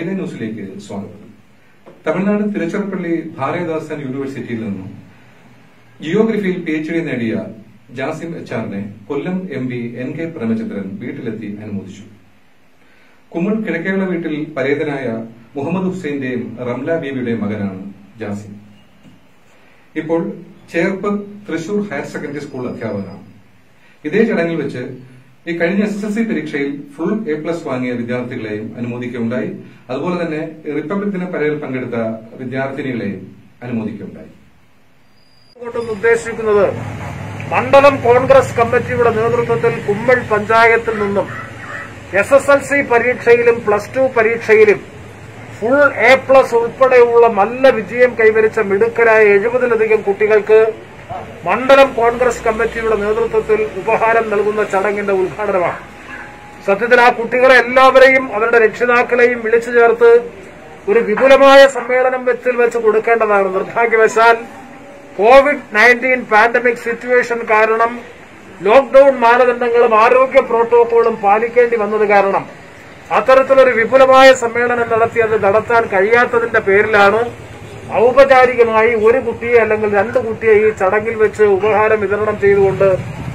കലിക ന്യൂസിലേക്ക് സ്വാഗതം തമിഴ്നാട് തിരുച്ചിറപ്പള്ളി ഭാരതദാസൻ യൂണിവേഴ്സിറ്റിയിൽ നിന്നും ജിയോഗ്രഫിയിൽ പി എച്ച് ഡി നേടിയ ജാസിം എച്ച് ആറിനെ Kollam M P N K Premachandran വീട്ടിലെത്തി അനുമോദിച്ചു കുമ്മൾ കിഴക്കേള വീട്ടിൽ പരേതനായ മുഹമ്മദ് ഹുസൈന്റെയും റംല ബീവിയുടെയും മകനാണ് ജാസിം ഇപ്പോൾ Cherpu Thrissur higher secondary school അധ്യാപകനാണ് ഇതേ ചടങ്ങിൽ വെച്ച് ഈ കഴിഞ്ഞ എസ് എസ് എൽ സി പരീക്ഷയിൽ ഫുൾ എ പ്ലസ് വാങ്ങിയ വിദ്യാർത്ഥികളെയും അനുമോദിക്കുകയുണ്ടായി അതുപോലെ തന്നെ റിപ്പബ്ലിക് ദിന പരേഡിൽ പങ്കെടുത്ത വിദ്യാർത്ഥിനികളെയും അനുമോദിക്കുകയുണ്ടായി കൊണ്ടും ഉദ്ദേശിക്കുന്നത് മണ്ഡലം കോൺഗ്രസ് കമ്മിറ്റിയുടെ നേതൃത്വത്തിൽ കുമ്മൾ പഞ്ചായത്തിൽ നിന്നും എസ് എസ് എൽ സി പരീക്ഷയിലും പ്ലസ് ടു പരീക്ഷയിലും ഫുൾ എ പ്ലസ് ഉൾപ്പെടെയുള്ള നല്ല വിജയം കൈവരിച്ച മിടുക്കരായ എഴുപതിലധികം കുട്ടികൾക്ക് മണ്ഡലം കോൺഗ്രസ് കമ്മിറ്റിയുടെ നേതൃത്വത്തിൽ ഉപഹാരം നൽകുന്ന ചടങ്ങിന്റെ ഉദ്ഘാടനമാണ് സത്യത്തിൽ ആ കുട്ടികളെ എല്ലാവരെയും അവരുടെ രക്ഷിതാക്കളെയും വിളിച്ചു ചേർത്ത് ഒരു വിപുലമായ സമ്മേളനം വെച്ചിൽ വെച്ച് കൊടുക്കേണ്ടതാണ് നിർഭാഗ്യവശാൽ കോവിഡ് നയൻറ്റീൻ പാൻഡമിക് സിറ്റുവേഷൻ കാരണം ലോക്ഡൌൺ മാനദണ്ഡങ്ങളും ആരോഗ്യ പ്രോട്ടോകോളും പാലിക്കേണ്ടി വന്നത് കാരണം അത്തരത്തിലൊരു വിപുലമായ സമ്മേളനം നടത്തി അത് നടത്താൻ കഴിയാത്തതിന്റെ പേരിലാണ് ഔപചാരികമായി ഒരു കുട്ടിയെ അല്ലെങ്കിൽ രണ്ട് കുട്ടിയെ ഈ ചടങ്ങിൽ വെച്ച് ഉപഹാരം വിതരണം ചെയ്തുകൊണ്ട്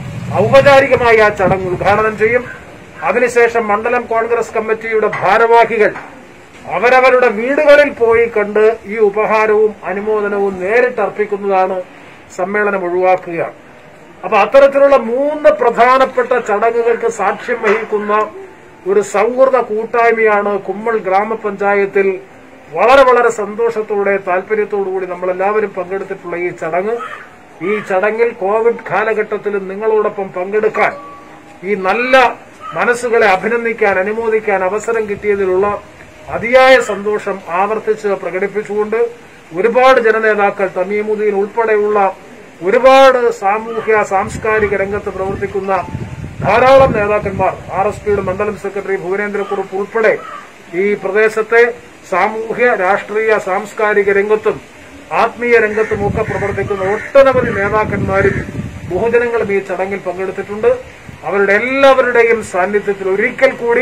ഔപചാരികമായി ആ ചടങ്ങ് ഉദ്ഘാടനം ചെയ്യും അതിനുശേഷം മണ്ഡലം കോൺഗ്രസ് കമ്മിറ്റിയുടെ ഭാരവാഹികൾ അവരവരുടെ വീടുകളിൽ പോയി കണ്ട് ഈ ഉപഹാരവും അനുമോദനവും നേരിട്ട് അർപ്പിക്കുന്നതാണ് സമ്മേളനം ഒഴിവാക്കുക അപ്പൊ അത്തരത്തിലുള്ള മൂന്ന് പ്രധാനപ്പെട്ട ചടങ്ങുകൾക്ക് സാക്ഷ്യം വഹിക്കുന്ന ഒരു സൗഹൃദ കൂട്ടായ്മയാണ് കുമ്മൾ ഗ്രാമപഞ്ചായത്തിൽ വളരെ വളരെ സന്തോഷത്തോടെ താല്പര്യത്തോടുകൂടി നമ്മളെല്ലാവരും പങ്കെടുത്തിട്ടുള്ള ഈ ചടങ്ങ് ഈ ചടങ്ങിൽ കോവിഡ് കാലഘട്ടത്തിലും നിങ്ങളോടൊപ്പം പങ്കെടുക്കാൻ ഈ നല്ല മനസ്സുകളെ അഭിനന്ദിക്കാൻ അനുമോദിക്കാൻ അവസരം കിട്ടിയതിലുള്ള അതിയായ സന്തോഷം ആവർത്തിച്ച് പ്രകടിപ്പിച്ചുകൊണ്ട് ഒരുപാട് ജനനേതാക്കൾ തമീമുദ്ദീൻ ഉൾപ്പെടെയുള്ള ഒരുപാട് സാമൂഹ്യ സാംസ്കാരിക രംഗത്ത് പ്രവർത്തിക്കുന്ന ധാരാളം നേതാക്കന്മാർ ആർ എസ് പിയുടെ മണ്ഡലം സെക്രട്ടറി ഭുവനേന്ദ്രക്കുറുപ്പ് ഉൾപ്പെടെ ഈ പ്രദേശത്തെ സാമൂഹ്യ രാഷ്ട്രീയ സാംസ്കാരിക രംഗത്തും ആത്മീയ രംഗത്തുമൊക്കെ പ്രവർത്തിക്കുന്ന ഒട്ടനവധി നേതാക്കന്മാരും ബഹുജനങ്ങളും ഈ ചടങ്ങിൽ പങ്കെടുത്തിട്ടുണ്ട് അവരുടെ എല്ലാവരുടെയും സാന്നിധ്യത്തിൽ ഒരിക്കൽ കൂടി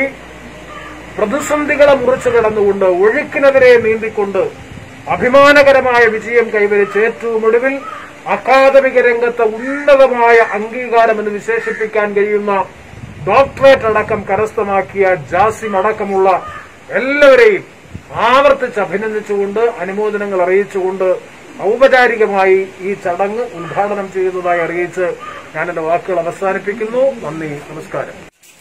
പ്രതിസന്ധികളെ മുറിച്ചു കടന്നുകൊണ്ട് ഒഴുക്കിനെതിരെ നീന്തിക്കൊണ്ട് അഭിമാനകരമായ വിജയം കൈവരിച്ച് ഏറ്റവും ഒടുവിൽ അക്കാദമിക രംഗത്തെ ഉന്നതമായ അംഗീകാരം എന്ന് വിശേഷിപ്പിക്കാൻ കഴിയുന്ന ഡോക്ടറേറ്റ് അടക്കം കരസ്ഥമാക്കിയ ജാസിം അടക്കമുള്ള എല്ലാവരെയും ആവർത്തിച്ച് അഭിനന്ദിച്ചുകൊണ്ട് അനുമോദനങ്ങൾ അറിയിച്ചുകൊണ്ട് ഔപചാരികമായി ഈ ചടങ്ങ് ഉദ്ഘാടനം ചെയ്യുന്നതായി അറിയിച്ച് ഞാൻ എന്റെ വാക്കുകൾ അവസാനിപ്പിക്കുന്നു നന്ദി നമസ്കാരം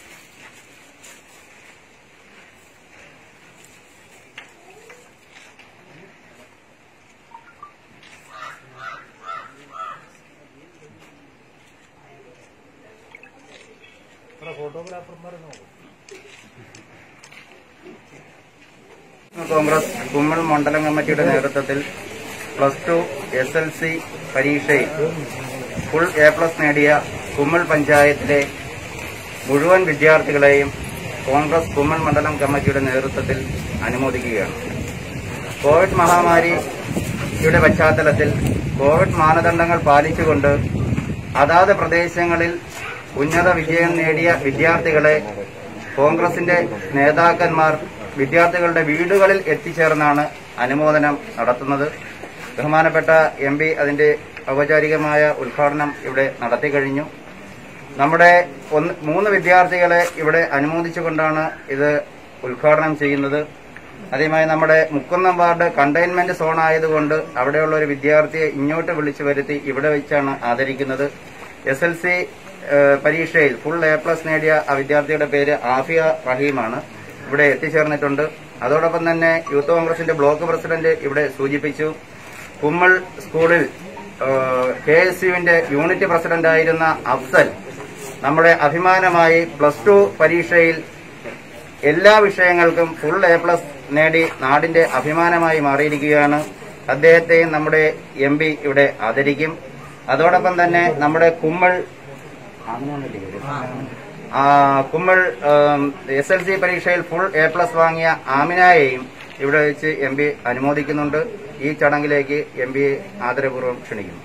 കോൺഗ്രസ് കുമ്മൾ മണ്ഡലം കമ്മിറ്റിയുടെ നേതൃത്വത്തിൽ plus two S L C പരീക്ഷയിൽ ഫുൾ എ പ്ലസ് നേടിയ കുമ്മൾ പഞ്ചായത്തിലെ മുഴുവൻ വിദ്യാർത്ഥികളെയും കോൺഗ്രസ് കുമ്മൾ മണ്ഡലം കമ്മിറ്റിയുടെ നേതൃത്വത്തിൽ അനുമോദിക്കുകയാണ് കോവിഡ് മഹാമാരിയുടെ പശ്ചാത്തലത്തിൽ കോവിഡ് മാനദണ്ഡങ്ങൾ പാലിച്ചുകൊണ്ട് അതാത് പ്രദേശങ്ങളിൽ ഉന്നത വിജയം നേടിയ വിദ്യാർത്ഥികളെ കോൺഗ്രസിന്റെ നേതാക്കന്മാർ വിദ്യാർത്ഥികളുടെ വീടുകളിൽ എത്തിച്ചേർന്നാണ് അനുമോദനം നടത്തുന്നത് ബഹുമാനപ്പെട്ട എം പി അതിന്റെ ഔപചാരികമായ ഉദ്ഘാടനം ഇവിടെ നടത്തി കഴിഞ്ഞു നമ്മുടെ ഒന്ന് മൂന്ന് വിദ്യാർത്ഥികളെ ഇവിടെ അനുമോദിച്ചുകൊണ്ടാണ് ഇത് ഉദ്ഘാടനം ചെയ്യുന്നത് ആദ്യമായി നമ്മുടെ മുക്കുന്നം വാർഡ് കണ്ടെയ്ൻമെന്റ് സോൺ ആയതുകൊണ്ട് അവിടെയുള്ള ഒരു വിദ്യാർത്ഥിയെ ഇങ്ങോട്ട് വിളിച്ചു വരുത്തി ഇവിടെ വെച്ചാണ് ആദരിക്കുന്നത് എസ് എൽ സി പരീക്ഷയിൽ ഫുൾ എ പ്ലസ് നേടിയ ആ വിദ്യാർത്ഥിയുടെ പേര് ആഫിയ റഹീമാണ് ഇവിടെ എത്തിച്ചേർന്നിട്ടുണ്ട് അതോടൊപ്പം തന്നെ യൂത്ത് കോൺഗ്രസിന്റെ ബ്ലോക്ക് പ്രസിഡന്റ് ഇവിടെ സൂചിപ്പിച്ചു കുമ്മൾ സ്കൂളിൽ കെ എസ് യുവിന്റെ യൂണിറ്റ് പ്രസിഡന്റായിരുന്ന അഫ്സൽ നമ്മുടെ അഭിമാനമായി പ്ലസ് ടു പരീക്ഷയിൽ എല്ലാ വിഷയങ്ങൾക്കും ഫുൾ എ പ്ലസ് നേടി നാടിന്റെ അഭിമാനമായി മാറിയിരിക്കുകയാണ് അദ്ദേഹത്തെയും നമ്മുടെ എം പി ഇവിടെ ആദരിക്കും അതോടൊപ്പം തന്നെ നമ്മുടെ കുമ്മൾ ആ, കുമ്മൾ എസ് എൽ സി പരീക്ഷയിൽ ഫുൾ എ പ്ലസ് വാങ്ങിയ ആമിനായെയും ഇവിടെ വെച്ച് എം പി അനുമോദിക്കുന്നുണ്ട് ഈ ചടങ്ങിലേക്ക് എം പി ആദരപൂർവ്വം ക്ഷണിക്കുന്നു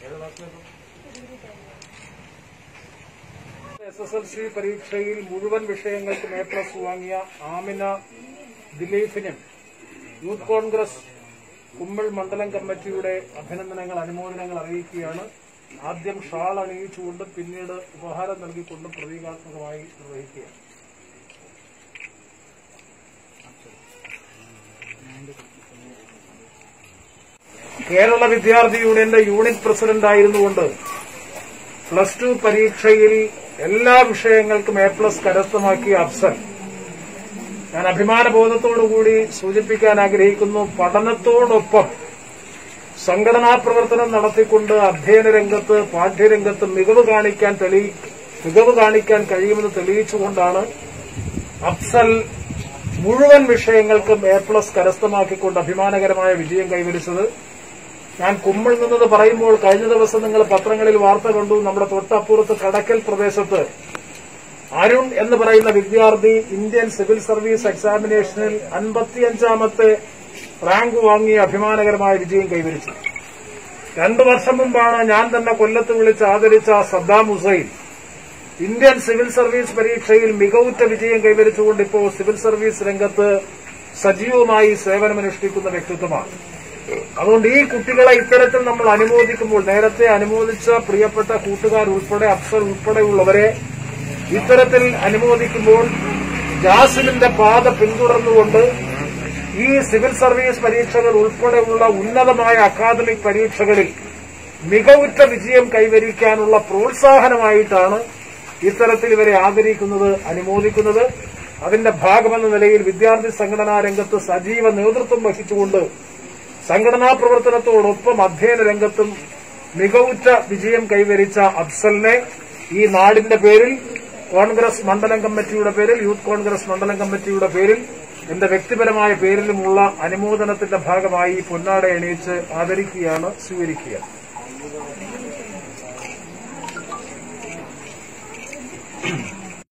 എസ് എസ് എൽ സി പരീക്ഷയിൽ മുഴുവൻ വിഷയങ്ങൾക്കും എ പ്ലസ് വാങ്ങിയ ആമിന ദിലീപിനും യൂത്ത് കോൺഗ്രസ് കുമ്മിൾ മണ്ഡലം കമ്മിറ്റിയുടെ അഭിനന്ദനങ്ങൾ അനുമോദനങ്ങൾ അറിയിക്കുകയാണ് ആദ്യം ഷാൾ അണിയിച്ചുകൊണ്ടും പിന്നീട് ഉപഹാരം നൽകിക്കൊണ്ടും പ്രതീകാത്മകമായി നിർവഹിക്കുകയാണ് കേരള വിദ്യാർത്ഥി യൂണിയന്റെ യൂണിറ്റ് പ്രസിഡന്റ് ആയിരുന്നുകൊണ്ട് പ്ലസ് ടു പരീക്ഷയിൽ എല്ലാ വിഷയങ്ങൾക്കും എ പ്ലസ് കരസ്ഥമാക്കിയ അഫ്സൽ ഞാൻ അഭിമാനബോധത്തോടുകൂടി സൂചിപ്പിക്കാൻ ആഗ്രഹിക്കുന്നു പഠനത്തോടൊപ്പം സംഘടനാ പ്രവർത്തനം നടത്തിക്കൊണ്ട് അധ്യയന രംഗത്ത് പാഠ്യരംഗത്ത് മികവ് കാണിക്കാൻ തെളി മികവ് കാണിക്കാൻ കഴിയുമെന്ന് തെളിയിച്ചുകൊണ്ടാണ് അഫ്സൽ മുഴുവൻ വിഷയങ്ങൾക്കും എ പ്ലസ് കരസ്ഥമാക്കിക്കൊണ്ട് അഭിമാനകരമായ വിജയം കൈവരിച്ചത് ഞാൻ കുമ്മിൾ നിന്നത് പറയുമ്പോൾ കഴിഞ്ഞ ദിവസം നിങ്ങൾ പത്രങ്ങളിൽ വാർത്ത കണ്ടു നമ്മുടെ തൊട്ടപ്പുറത്ത് കടക്കൽ പ്രദേശത്ത് അരുൺ എന്ന് പറയുന്ന വിദ്യാർത്ഥി ഇന്ത്യൻ സിവിൽ സർവീസ് എക്സാമിനേഷനിൽ അൻപത്തിയഞ്ചാമത്തെ റാങ്ക് വാങ്ങി അഭിമാനകരമായ വിജയം കൈവരിച്ചു രണ്ടു വർഷം മുമ്പാണ് ഞാൻ തന്നെ കൊല്ലത്ത് വിളിച്ച് ആദരിച്ച Saddam Hussain Indian civil service പരീക്ഷയിൽ മികവുറ്റ വിജയം കൈവരിച്ചുകൊണ്ട് ഇപ്പോൾ സിവിൽ സർവീസ് രംഗത്ത് സജീവമായി സേവനമനുഷ്ഠിക്കുന്ന വ്യക്തിത്വമാണ് അതുകൊണ്ട് ഈ കുട്ടികളെ ഇത്തരത്തിൽ നമ്മൾ അനുമോദിക്കുമ്പോൾ നേരത്തെ അനുമോദിച്ച പ്രിയപ്പെട്ട കൂട്ടുകാർ ഉൾപ്പെടെ അഫ്സർ ഉൾപ്പെടെയുള്ളവരെ ഇത്തരത്തിൽ അനുമോദിക്കുമ്പോൾ ജാസിമിന്റെ പാത പിന്തുടർന്നുകൊണ്ട് ഈ സിവിൽ സർവീസ് പരീക്ഷകൾ ഉൾപ്പെടെയുള്ള ഉന്നതമായ അക്കാദമിക് പരീക്ഷകളിൽ മികവുറ്റ വിജയം കൈവരിക്കാനുള്ള പ്രോത്സാഹനമായിട്ടാണ് ഇത്തരത്തിൽ ഇവരെ ആദരിക്കുന്നത് അനുമോദിക്കുന്നത് അതിന്റെ ഭാഗമെന്ന നിലയിൽ വിദ്യാർത്ഥി സംഘടനാ രംഗത്ത് സജീവ നേതൃത്വം വഹിച്ചുകൊണ്ട് സംഘടനാ പ്രവർത്തനത്തോടൊപ്പം അധ്യയന രംഗത്തും മികവുറ്റ വിജയം കൈവരിച്ച അഫ്സലിനെ ഈ നാടിന്റെ പേരിൽ കോൺഗ്രസ് മണ്ഡലം കമ്മിറ്റിയുടെ പേരിൽ യൂത്ത് കോൺഗ്രസ് മണ്ഡലം കമ്മിറ്റിയുടെ പേരിൽ എന്റെ വ്യക്തിപരമായ പേരിലുമുള്ള അനുമോദനത്തിന്റെ ഭാഗമായി പൊന്നാട എണീച്ച് ആദരിക്കുകയാണ് സ്വീകരിക്കുകയാണ്